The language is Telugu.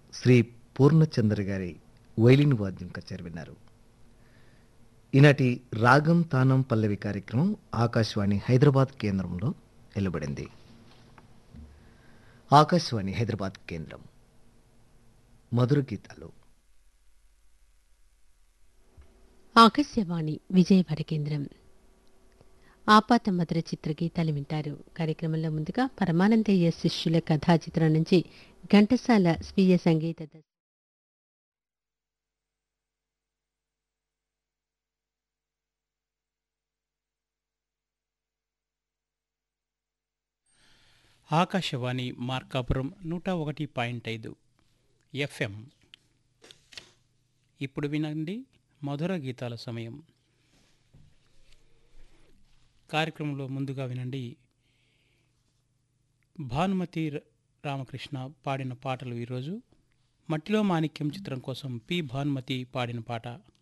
శ్రీ పూర్ణచంద్ర గారి వైలిన్ వాద్యం కచేరి విన్నారు ఈనాటి రాగం తానం పల్లవి కార్యక్రమం ఆకాశవాణి హైదరాబాద్ కేంద్రంలో వెలువడింది ఆకాశవాణి హైదరాబాద్ కేంద్రం మధుర గీతాలు ఆకాశవాణి విజయవాడ కేంద్రం ఆపాత మధుర చిత్ర గీతాలు వింటారు కార్యక్రమంలో ముందుగా పరమానందయ్య శిష్యుల కథా చిత్రం నుంచి ఘంటసాల స్వీయ సంగీత దర్శ- ఆకాశవాణి మార్కాపురం నూట ఒకటి పాయింట్ ఐదు ఎఫ్ఎం ఇప్పుడు వినండి మధుర గీతాల సమయం కార్యక్రమంలో ముందుగా వినండి భానుమతి ర- రామకృష్ణ పాడిన పాటలు ఈరోజు మట్టిలో మాణిక్యం చిత్రం కోసం పి భానుమతి పాడిన పాట